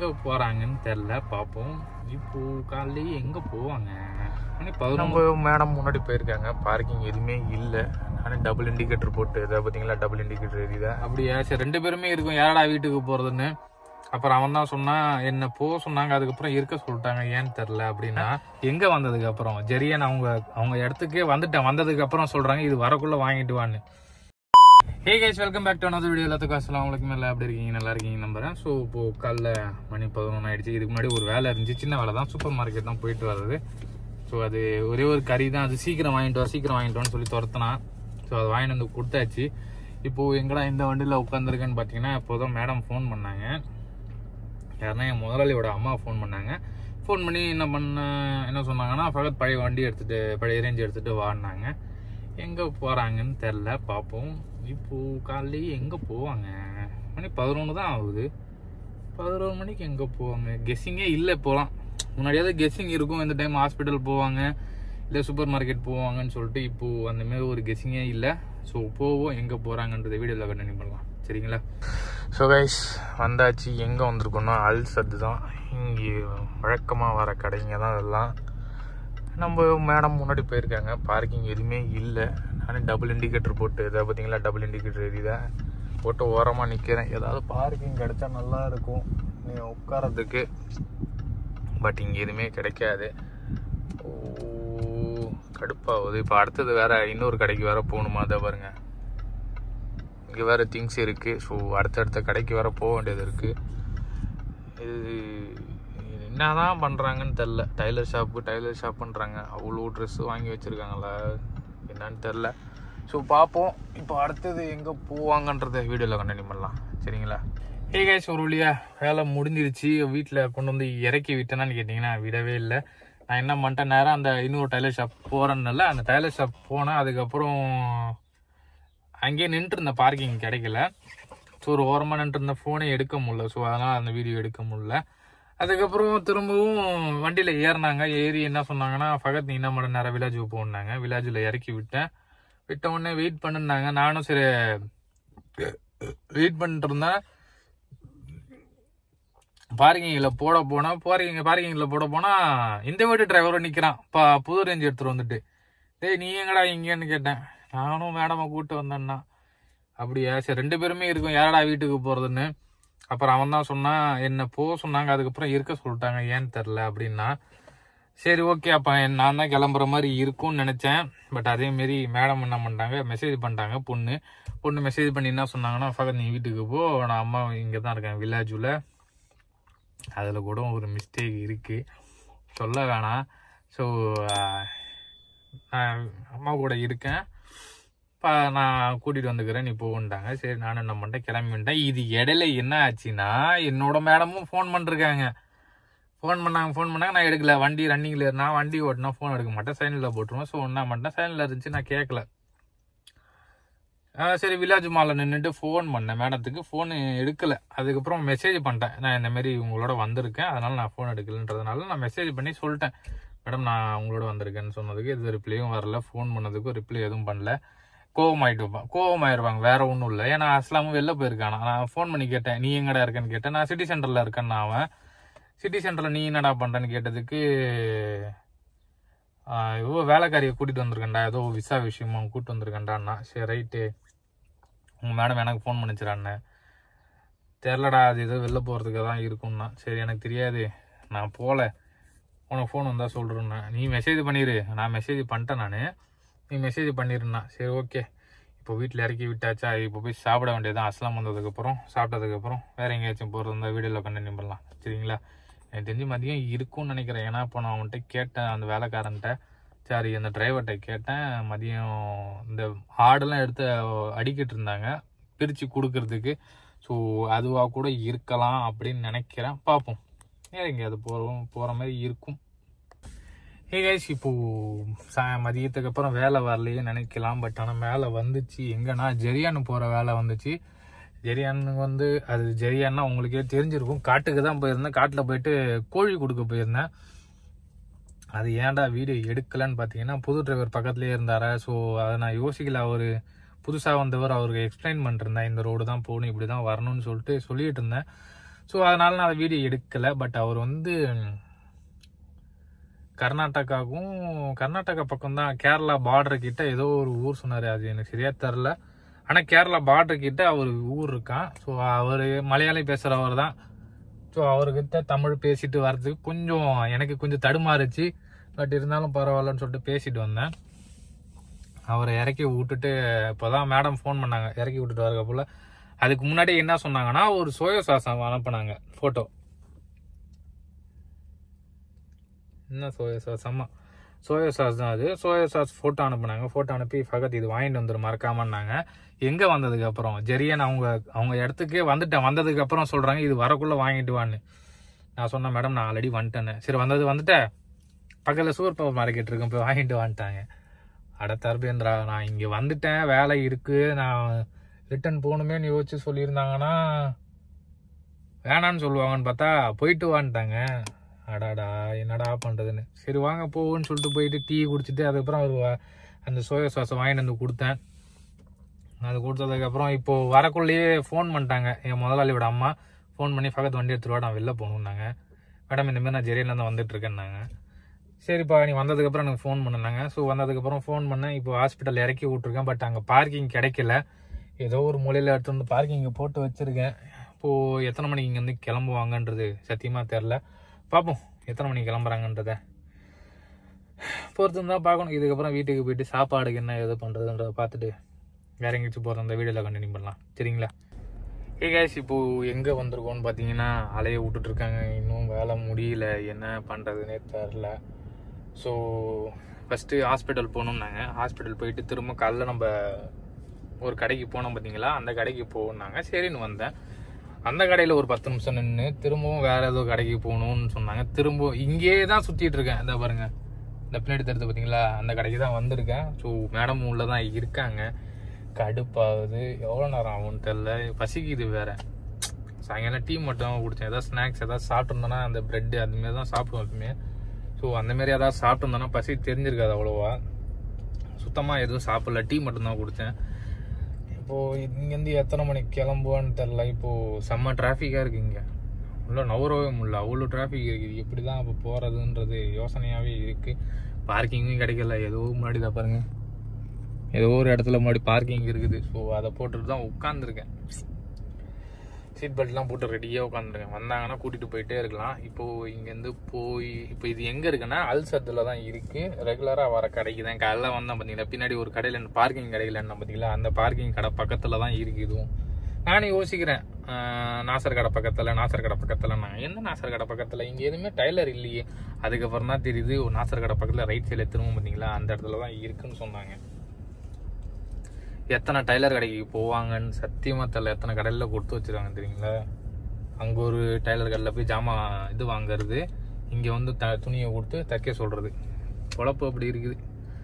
எங்க போறாங்கன்னு தெரியல பாப்போம் இப்போ காலையிலேயே எங்க போவாங்க மணி பதினொன்று மேடம் முன்னாடி போயிருக்காங்க பார்க்கிங் எதுவுமே இல்லை நானே டபுள் இண்டிகேட்டர் போட்டு இதை பார்த்தீங்களா டபுள் இண்டிகேட்டர் எரியுதா அப்படியா சரி ரெண்டு பேருமே இருக்கும் யாரடா வீட்டுக்கு போறதுன்னு அப்புறம் அவன் தான் சொன்னான் என்ன போக சொன்னாங்க அதுக்கப்புறம் இருக்க சொல்லிட்டாங்க ஏன்னு தெரியல அப்படின்னா எங்க வந்ததுக்கு அப்புறம் ஜெரியன் அவங்க அவங்க இடத்துக்கே வந்துட்டேன் வந்ததுக்கு அப்புறம் சொல்றாங்க இது வரக்குள்ள வாங்கிட்டு வான்னு hey guys welcome back to another video எல்லாத்துக்கும் அஸ்லாம் வலைக்கும் எல்லாம் எப்படி இருக்கீங்க நல்லா இருக்கீங்க நம்புறேன் ஸோ இப்போ காலைல மணி பதினொன்று ஆயிடுச்சு இதுக்கு முன்னாடி ஒரு வேலை இருந்துச்சு சின்ன வேலை தான் சூப்பர் மார்க்கெட் தான் போயிட்டு வர்றது ஸோ அது ஒரே ஒரு கறி தான் அது சீக்கிரம் வாங்கிட்டு வா சீக்கிரம் வாங்கிட்டு வான்னு சொல்லி துரத்துனான் ஸோ அது வாங்கிட்டு வந்து கொடுத்தாச்சு இப்போ எங்கடா இந்த வண்டியில் உட்காந்துருக்கேன்னு பார்த்தீங்கன்னா இப்போதான் மேடம் ஃபோன் பண்ணாங்க யாருன்னா என் முதலாளியோட அம்மா ஃபோன் பண்ணாங்க ஃபோன் பண்ணி என்ன பண்ண என்ன சொன்னாங்கன்னா ஃபகத் பழைய வண்டி எடுத்துட்டு பழைய ரேஞ்ச் எடுத்துட்டு வாடினாங்க எங்கே போகிறாங்கன்னு தெரில பார்ப்போம் இப்போ காலையிலேயே எங்கே போவாங்க மணி பதினொன்று தான் ஆகுது பதினொரு மணிக்கு எங்கே போவாங்க கெஸ்ஸிங்கே இல்லை இப்போலாம் முன்னாடியாவது கெஸ்ஸிங் இருக்கும் இந்த டைம் ஹாஸ்பிட்டல் போவாங்க இல்லை சூப்பர் மார்க்கெட் போவாங்கன்னு சொல்லிட்டு இப்போ அந்த மாதிரி ஒரு கெஸ்ஸிங்கே இல்லை ஸோ போவோம் எங்கே போகிறாங்கன்றத வீடியோவில் கண்டினியூ பண்ணலாம் சரிங்களா ஸோ கைஸ் வந்தாச்சு எங்கே வந்திருக்கோம்னா அல்சத்து தான் இங்கே வழக்கமாக வர கடைங்க தான் இதெல்லாம் நம்ம மேடம் முன்னாடி போயிருக்காங்க பார்க்கிங் எதுவுமே இல்லை நானே டபுள் இண்டிகேட்டர் போட்டு இதை பார்த்தீங்களா டபுள் இண்டிகேட்டர் எரியுதா போட்டு ஓரமாக நிற்கிறேன் ஏதாவது பார்க்கிங் கிடைச்சா நல்லா இருக்கும் நீ உட்காரத்துக்கு பட் இங்கே எதுவுமே கிடைக்காது ஓ கடுப்பாகுது இப்போ அடுத்தது வேற இன்னொரு கடைக்கு வேற போகணுமா அதை பாருங்க இங்கே வேற திங்ஸ் இருக்கு ஸோ அடுத்தடுத்த கடைக்கு வேற போக வேண்டியது இருக்கு இது இது என்னதான் பண்றாங்கன்னு தெரில டைலர் ஷாப்பு டைலர் ஷாப்புன்றாங்க அவ்வளோ ட்ரெஸ் வாங்கி வச்சிருக்காங்களா என்னன்னு தெரில ஸோ பார்ப்போம் இப்போ அடுத்தது எங்கே போவாங்கன்றத வீடியோவில் கண்டினியூ பண்ணலாம் சரிங்களா ஹே கைஸ் ஒரு வழியா வேலை முடிஞ்சிருச்சு வீட்டில் கொண்டு வந்து இறக்கி விட்டேனான்னு கேட்டிங்கன்னா விடவே இல்லை நான் என்ன பண்ணிட்டேன் நேரம் அந்த இன்னொரு டைலர் ஷாப் போகிறேன்னால அந்த டைலர் ஷாப் போனேன் அதுக்கப்புறம் அங்கேயே நின்றுட்டு இருந்தேன் பார்க்கிங் கிடைக்கல ஸோ ஒரு ஓரமாக நின்றுட்டு இருந்த ஃபோனே எடுக்க முடியல ஸோ அதனால் அந்த வீடியோ எடுக்க முடியல அதுக்கப்புறம் திரும்பவும் வண்டியில் ஏறினாங்க ஏறி என்ன சொன்னாங்கன்னா ஃபகத் நீ என்ன பண்ண நேரம் வில்லேஜுக்கு போனாங்க வில்லேஜில் இறக்கி விட்டேன் விட்ட உடனே வெயிட் பண்ணுனாங்க நானும் சரி வெயிட் பண்ணிட்டு இருந்தேன் பார்க்கிங்கில் போட போனா பார்க்கிங் பார்க்கிங்கில் போட போனா இந்த வீட்டு டிரைவரும் நிற்கிறான் பா புது ரேஞ்ச் எடுத்துட்டு வந்துட்டு டேய் நீ எங்கடா இங்கேன்னு கேட்டேன் நானும் மேடமை கூப்பிட்டு வந்தேன்னா அப்படியா சரி ரெண்டு பேருமே இருக்கும் யாரடா வீட்டுக்கு போகிறதுன்னு அப்புறம் அவன் தான் சொன்னான் என்ன போக சொன்னாங்க அதுக்கப்புறம் இருக்க சொல்லிட்டாங்க ஏன்னு தெரில அப்படின்னா சரி ஓகே அப்போ நான் தான் கிளம்புற மாதிரி இருக்கும்னு நினச்சேன் பட் அதேமாரி மேடம் என்ன பண்ணிட்டாங்க மெசேஜ் பண்ணிட்டாங்க பொண்ணு பொண்ணு மெசேஜ் பண்ணி என்ன சொன்னாங்கன்னா ஃபகத் நீ வீட்டுக்கு போ நான் அம்மா இங்கே தான் இருக்கேன் வில்லேஜில் அதில் கூட ஒரு மிஸ்டேக் இருக்குது சொல்ல வேணாம் ஸோ நான் அம்மா கூட இருக்கேன் இப்போ நான் கூட்டிகிட்டு வந்துக்கிறேன் நீ போகண்டாங்க சரி நானும் என்ன பண்ணிட்டேன் கிளம்பிட்டேன் இது இடையில என்ன ஆச்சுன்னா என்னோட மேடமும் ஃபோன் பண்ணிருக்காங்க ஃபோன் பண்ணாங்க ஃபோன் பண்ணாங்க நான் எடுக்கல வண்டி ரன்னிங்கில் நான் வண்டி ஓட்டினா ஃபோன் எடுக்க மாட்டேன் சைனில் போட்டுருவேன் ஸோ என்ன பண்ணிட்டேன் சைனில் இருந்துச்சு நான் கேட்கல ஆ, சரி வில்லேஜ் மாலில் நின்றுட்டு ஃபோன் பண்ணேன் மேடத்துக்கு ஃபோன் எடுக்கல அதுக்கப்புறம் மெசேஜ் பண்ணிட்டேன் நான் இந்த மாதிரி உங்களோட வந்திருக்கேன் அதனால நான் ஃபோன் எடுக்கலன்றதுனால நான் மெசேஜ் பண்ணி சொல்லிட்டேன் மேடம் நான் உங்களோட வந்திருக்கேன்னு சொன்னதுக்கு எது ரிப்ளையும் வரல ஃபோன் பண்ணதுக்கும் ரிப்ளை எதுவும் பண்ணல கோவமாயிட்டு கோவமாயிருவாங்க வேற ஒன்றும் இல்லை ஏன்னா அஸ்லாமும் வெளில போயிருக்கானா நான் ஃபோன் பண்ணி கேட்டேன் நீ எங்கடா இருக்கேன்னு கேட்டேன் நான் சிட்டி சென்டரில் இருக்கேன்னு அவன் சிட்டி சென்டரில் நீ என்னடா பண்ணுறேன்னு கேட்டதுக்கு ஆஹ் ஏதோ வேலைக்காரியை கூட்டிட்டு வந்திருக்கேன்டா ஏதோ விசா விஷயமா கூட்டிட்டு வந்திருக்கேன்டான்னா சரி ரைட்டு உங்கள் மேடம் எனக்கு ஃபோன் பண்ணிச்சிடான்னு தெரிலடா அது ஏதோ வெளில போகிறதுக்கு தான் இருக்கும்னா சரி எனக்கு தெரியாது நான் போகல உனக்கு ஃபோன் வந்தால் சொல்கிறேன்னா நீ மெசேஜ் பண்ணிடு நான் மெசேஜ் பண்ணிட்டேன் நான் நீ மெசேஜ் பண்ணிருந்தா சரி ஓகே இப்போ வீட்டில் இறக்கி விட்டாச்சா இப்போ போய் சாப்பிட வேண்டியதுதான் அஸ்லாம் வந்ததுக்கப்புறம் சாப்பிட்டதுக்கப்புறம் வேற எங்கேயாச்சும் போகிறது இருந்தால் வீடியோவில் கண்டினியூ பண்ணலாம் சரிங்களா எனக்கு தெரிஞ்சு மதியம் இருக்கும்னு நினைக்கிறேன் ஏன்னா இப்போ நான் அவன்கிட்ட கேட்டேன் அந்த வேலைக்காரன்ட்ட சரி அந்த டிரைவர்கிட்ட கேட்டேன் மதியம் இந்த ஆடெல்லாம் எடுத்து அடிக்கிட்டு இருந்தாங்க பிரித்து கொடுக்கறதுக்கு ஸோ அதுவாக கூட இருக்கலாம் அப்படின்னு நினைக்கிறேன் பார்ப்போம் வேற எங்கேயாவது போகிறோம் போகிற மாதிரி இருக்கும் ஹே கைஸ் இப்போ சா மதியத்துக்கு அப்புறம் வேலை வரலையே நினைக்கலாம் பட் ஆனால் மேலே வந்துச்சு எங்கன்னா ஜெரியான்னு போகிற வேலை வந்துச்சு ஜெரியானுக்கு வந்து அது ஜெரியான்னா உங்களுக்கே தெரிஞ்சிருக்கும் காட்டுக்கு தான் போயிருந்தேன் காட்டில் போயிட்டு கோழி கொடுக்க போயிருந்தேன் அது ஏன்டா வீடியோ எடுக்கலன்னு பார்த்தீங்கன்னா புது டிரைவர் பக்கத்துலேயே இருந்தாரா ஸோ அதை நான் யோசிக்கல அவர் புதுசாக வந்தவர் அவருக்கு எக்ஸ்பிளைன் பண்ணிருந்தேன் இந்த ரோடு தான் போகணும் இப்படி தான் வரணும்னு சொல்லிட்டு சொல்லிட்டு இருந்தேன் ஸோ அதனால நான் அதை வீடியோ எடுக்கலை பட் அவர் வந்து கர்நாடகாவும் கர்நாடகா பக்கம் தான் கேரளா பார்டர் கிட்ட ஏதோ ஒரு ஊர் சொன்னார் அது எனக்கு சரியா தெரில ஆனால் கேரளா பார்டர் கிட்ட அவர் ஊர் இருக்கான் ஸோ அவர் மலையாளி பேசுகிறவர் தான் ஸோ அவர்கிட்ட தமிழ் பேசிட்டு வர்றதுக்கு கொஞ்சம் எனக்கு கொஞ்சம் தடுமாறுச்சு பட் இருந்தாலும் பரவாயில்லன்னு சொல்லிட்டு பேசிட்டு வந்தேன் அவரை இறக்கி விட்டுட்டு இப்போதான் மேடம் ஃபோன் பண்ணாங்க இறக்கி விட்டுட்டு வரக்க போல அதுக்கு முன்னாடி என்ன சொன்னாங்கன்னா ஒரு சோயா சாஸ் அனுப்புனாங்க ஃபோட்டோ என்ன சோயா சாஸ் ஆமா சோயா சாஸ் தான் அது சோயா சாஸ் ஃபோட்டோ அனுப்புனாங்க ஃபோட்டோ அனுப்பி ஃபகத் இது வாங்கிட்டு வந்துடும் மறக்காமன்னாங்க எங்கே வந்ததுக்கு அப்புறம் ஜெரியன் அவங்க அவங்க இடத்துக்கே வந்துட்டேன் வந்ததுக்கு அப்புறம் சொல்கிறாங்க இது வரக்குள்ளே வாங்கிட்டு வான்னு நான் சொன்னேன் மேடம் நான் ஆல்ரெடி வந்துட்டேன்னு சரி வந்தது வந்துட்டேன் பக்கத்தில் சூப்பர் மார்க்கெட் இருக்கும் போய் வாங்கிட்டு வந்துட்டாங்க அட தர்பேந்திரா நான் இங்கே வந்துட்டேன் வேலை இருக்குது நான் ரிட்டர்ன் போகணுமேன்னு யோசிச்சு சொல்லியிருந்தாங்கன்னா வேணான்னு சொல்லுவாங்கன்னு பார்த்தா போயிட்டு வான்ட்டாங்க அடாடா என்னடா பண்ணுறதுன்னு சரி வாங்க போவோன்னு சொல்லிட்டு போயிட்டு டீ குடிச்சிட்டு அதுக்கப்புறம் ஒரு வ- அந்த சோயா சாஸை வாங்கிட்டு வந்து கொடுத்தேன் அது கொடுத்ததுக்கப்புறம் இப்போ வரக்குள்ளேயே ஃபோன் பண்ணிட்டாங்க என் முதலாளியோட அம்மா ஃபோன் பண்ணி பக்கத்து வண்டி எடுத்துட்டு வா நான் வெளில போகணுன்னாங்க மேடம் இந்த மாதிரி நான் ஜெரியிலேருந்து வந்துட்டு இருக்கேன்னாங்க சரிப்பா நீ வந்ததுக்கப்புறம் எனக்கு ஃபோன் பண்ணாங்க ஸோ வந்ததுக்கப்புறம் ஃபோன் பண்ணேன் இப்போ ஹாஸ்பிட்டல் இறக்கி விட்ருக்கேன் பட் அங்கே பார்க்கிங் கிடைக்கல ஏதோ ஒரு மூலையில் எடுத்து வந்து பார்க்கிங் போட்டு வச்சிருக்கேன் இப்போது எத்தனை மணிக்கு இங்கேருந்து கிளம்புவாங்கன்றது சத்தியமாக தெரில பார்ப்போம் எத்தனை மணிக்கு கிளம்புறாங்கன்றத பொறுத்து தான் பார்க்கணும் இதுக்கப்புறம் வீட்டுக்கு போயிட்டு சாப்பாடுக்கு என்ன எது பண்ணுறதுன்றதை பார்த்துட்டு வேற எங்கேயாச்சும் போகிற அந்த வீடியோவில் கண்டினியூ பண்ணலாம் சரிங்களா ஏ கேஸ் இப்போது எங்கே வந்திருக்கோம்னு பார்த்தீங்கன்னா அலைய விட்டுட்டு இருக்காங்க இன்னும் வேலை முடியல என்ன பண்ணுறதுனே தெரில ஸோ ஃபஸ்ட்டு ஹாஸ்பிட்டல் போகணுன்னாங்க ஹாஸ்பிட்டல் போயிட்டு திரும்ப காலைல நம்ம ஒரு கடைக்கு போனோம் பார்த்தீங்களா அந்த கடைக்கு போனாங்க சரின்னு வந்தேன் அந்த கடையில் ஒரு பத்து நிமிஷம் நின்று திரும்பவும் வேற ஏதோ கடைக்கு போகணும்னு சொன்னாங்க திரும்ப இங்கேயே தான் சுற்றிட்டு இருக்கேன் இந்த பாருங்க இந்த பின்னாடி தடுத்து பார்த்தீங்களா அந்த கடைக்கு தான் வந்திருக்கேன் ஸோ மேடம் உள்ள தான் இருக்காங்க கடுப்பாகுது எவ்வளோ நேரம் ஆகும்னு தெரில பசிக்குது வேற சாயங்காலம் டீ மட்டும் குடித்தேன் ஏதாவது ஸ்நாக்ஸ் ஏதாவது சாப்பிட்ருந்தோன்னா அந்த பிரெட் அதுமாரி தான் சாப்பிடுவோம் எப்பவுமே ஸோ அந்த மாதிரி ஏதாவது சாப்பிட்ருந்தோன்னா பசி தெரிஞ்சிருக்காது அவ்வளோவா சுத்தமாக எதுவும் சாப்பிடல டீ மட்டும்தான் குடித்தேன் இப்போது இங்கேருந்து எத்தனை மணிக்கு கிளம்புவான்னு தெரில இப்போது செம்ம டிராஃபிக்காக இருக்குது இங்கே உள்ள நவரவே முடியல அவ்வளோ டிராஃபிக் இருக்குது எப்படி தான் இப்போ போகிறதுன்றது யோசனையாகவே இருக்குது பார்க்கிங்கும் கிடைக்கல ஏதோ முன்னாடி தான் பாருங்க ஏதோ ஒரு இடத்துல முன்னாடி பார்க்கிங் இருக்குது ஸோ அதை போட்டுட்டு தான் உட்காந்துருக்கேன் சீட் பெல்ட்லாம் போட்டு ரெடியாக உட்காந்துருக்கேன் வந்தாங்கன்னா கூட்டிகிட்டு போயிட்டே இருக்கலாம் இப்போது இங்கேருந்து போய் இப்போ இது எங்கே இருக்குன்னா அல்சத்தில் தான் இருக்குது ரெகுலராக வர கடைக்கு தான் காலைல வந்தேன் பார்த்தீங்களா பின்னாடி ஒரு கடையில் பார்க்கிங் கிடைக்கலன்னு பார்த்தீங்களா அந்த பார்க்கிங் கடை பக்கத்தில் தான் இருக்குது இதுவும் நானும் யோசிக்கிறேன் ஆஹ் நாசர் கடை பக்கத்தில் நாசர் கடை பக்கத்தில் நான் எந்த நாசர் கடை பக்கத்தில் இங்கே எதுவுமே டைலர் இல்லையே அதுக்கப்புறம் தான் தெரியுது ஒரு நாசர் கடை பக்கத்தில் ரைட் சைடில் திரும்ப பார்த்தீங்களா அந்த இடத்துல தான் இருக்குன்னு சொன்னாங்க எத்தனை டைலர் கடைக்கு போவாங்கன்னு சத்தியமா தெரியல எத்தனை கடையில் கொடுத்து வச்சிருக்காங்க தெரியுங்களா அங்கே ஒரு டைலர் கடையில் போய் ஜாமான் இது வாங்குறது இங்கே வந்து த துணியை கொடுத்து தைக்க சொல்கிறது பொழப்பு அப்படி இருக்குது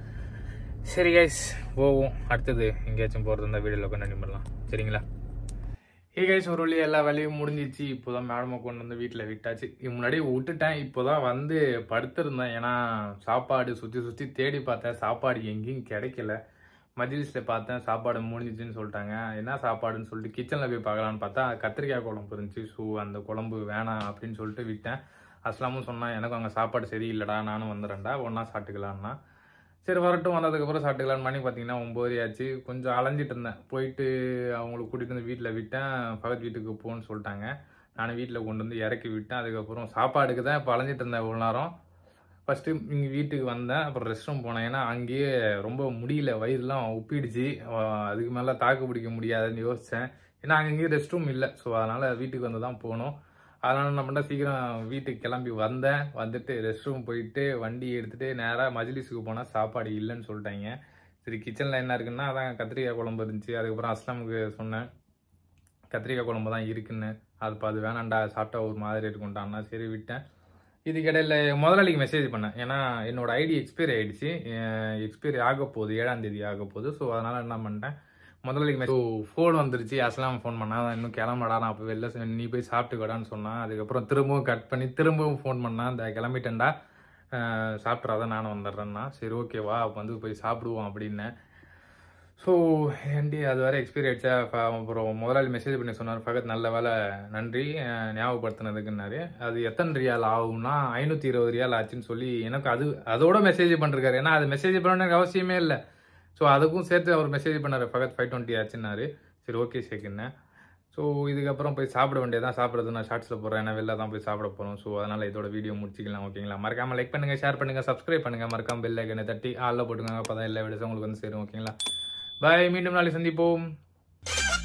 சரி கைஸ் போவோம் அடுத்தது எங்கேயாச்சும் போகிறது இருந்தால் வீடியோவில் கண்டினியூ பண்ணலாம் சரிங்களா ஏ கைஸ் ஒரு வழி எல்லா வேலையும் முடிஞ்சிச்சு இப்போதான் மேடமை கொண்டு வந்து வீட்டில் விட்டாச்சு இது முன்னாடி விட்டுட்டேன் இப்போதான் வந்து படுத்திருந்தேன் ஏன்னா சாப்பாடு சுற்றி சுற்றி தேடி பார்த்தேன் சாப்பாடு எங்கேயும் கிடைக்கல மஜிலிஸில் பார்த்தேன் சாப்பாடு முடிஞ்சிச்சுன்னு சொல்லிட்டாங்க என்ன சாப்பாடுன்னு சொல்லிட்டு கிச்சனில் போய் பார்க்கலான்னு பார்த்தா கத்திரிக்காய் குழம்பு இருந்துச்சு ஸோ அந்த குழம்பு வேணாம் அப்படின்னு சொல்லிட்டு விட்டேன் அஸ்லாமும் சொன்னான் எனக்கும் அங்கே சாப்பாடு சரியில்லைடா நானும் வந்துடுறேன்டா ஒன்றா சாப்பிட்டுக்கலான்னா சரி வரட்டும் வந்ததுக்கப்புறம் சாப்பிட்டுக்கலான்னு மணி பார்த்தீங்கன்னா ஒம்பது ஆச்சு கொஞ்சம் அலைஞ்சிட்டு இருந்தேன் போயிட்டு அவங்களுக்கு கூட்டிகிட்டு வந்து வீட்டில் விட்டேன் பக்கத்து வீட்டுக்கு போன்னு சொல்லிட்டாங்க நானும் வீட்டில் கொண்டு வந்து இறக்கி விட்டேன் அதுக்கப்புறம் சாப்பாடுக்கு தான் இப்போ அலைஞ்சிட்டு இருந்தேன் இவ்வளோ நேரம் ஃபஸ்ட்டு இங்கே வீட்டுக்கு வந்தேன் அப்புறம் ரெஸ்ட் ரூம் போனேன் ஏன்னா அங்கேயே ரொம்ப முடியல வயிறுலாம் உப்பிடுச்சு அஹ் அதுக்கு மேலே தாக்கு பிடிக்க முடியாதுன்னு யோசித்தேன் ஏன்னா அங்கேயும் ரெஸ்ட் ரூம் இல்லை ஸோ அதனால் வீட்டுக்கு வந்து தான் போகணும் அதனால் என்ன பண்ணேன் சீக்கிரம் வீட்டுக்கு கிளம்பி வந்தேன் வந்துட்டு ரெஸ்ட் ரூம் போயிட்டு வண்டி எடுத்துகிட்டு நேராக மஜ்லிஸுக்கு போனால் சாப்பாடு இல்லைன்னு சொல்லிட்டாங்க சரி கிச்சனில் என்ன இருக்குன்னா அதான் கத்திரிக்காய் குழம்பு இருந்துச்சு அதுக்கப்புறம் அஸ்லாமுக்கு சொன்னேன் கத்திரிக்காய் குழம்பு தான் இருக்குன்னு அது இப்போ அது வேணாண்டா சாப்பிட்டா ஒரு மாதிரி இருக்கும்ட்டான்னா சரி விட்டேன் இதுக்கிடையில் முதலாளிக்கு மெசேஜ் பண்ணேன் ஏன்னா என்னோட ஐடி எக்ஸ்பைரி ஆயிடுச்சு எக்ஸ்பைரி ஆக போகுது ஏழாம் தேதி ஆக போகுது ஸோ அதனால் என்ன பண்ணிட்டேன் முதலாளிக்கு மெசேஜ் ஃபோன் வந்துருச்சு அஸ்லாம் ஃபோன் பண்ணா இன்னும் கிளம்படா நான் அப்போ வெளில சொ- நீ போய் சாப்பிட்டுக்கடான்னு சொன்னான் அதுக்கப்புறம் திரும்பவும் கட் பண்ணி திரும்பவும் ஃபோன் பண்ணான் இந்த கிளம்பிட்டேன்டா சாப்பிட்றாதான் நானும் வந்துடுறேன்னா சரி ஓகேவா அப்போ வந்து போய் சாப்பிடுவோம் அப்படின்னேன் ஸோ ஏன்டி அது வேறு எக்ஸ்பீரி ஆயிடுச்சா ஃப- அப்புறம் முதலாளி மெசேஜ் பண்ணி சொன்னார் ஃபகத் நல்ல வேலை நன்றி அஹ், ஞாபகப்படுத்தினதுக்குன்னாரு அது எத்தனை ரியால் ஆகும்னா ஐநூற்றி இருபது ரியால் ஆச்சுன்னு சொல்லி எனக்கு அது அதோட மெசேஜ் பண்ணிருக்காரு ஏன்னா அது மெசேஜ் பண்ண எனக்கு அவசியமே இல்லை ஸோ அதுக்கும் சேர்த்து அவர் மெசேஜ் பண்ணார் ஃபகத் ஃபைவ் டுவெண்ட்டி ஆச்சுன்னாரு சரி ஓகே ஷேக்குன்னேன் ஸோ இதுக்கப்புறம் போய் சாப்பிட வேண்டியதான் சாப்பிட்றது நான் ஷார்ட்ஸில் போடுறேன் ஏன்னா வெளில தான் போய் சாப்பிட போகிறோம் ஸோ அதனால் இதோட வீடியோ முடிச்சிக்கலாம் ஓகேங்களா மறக்காமல் லைக் பண்ணுங்கள் ஷேர் பண்ணுங்கள் சப்ஸ்கிரைப் பண்ணுங்கள் மறக்காம பெல் ஐக்கனை தட்டி ஆளில் போட்டுக்கோங்க அப்போ தான் எல்லா வீடியோஸும் உங்களுக்கு வந்து சேரும் ஓகேங்களா பாய் மீண்டும் நாளை சந்திப்போம்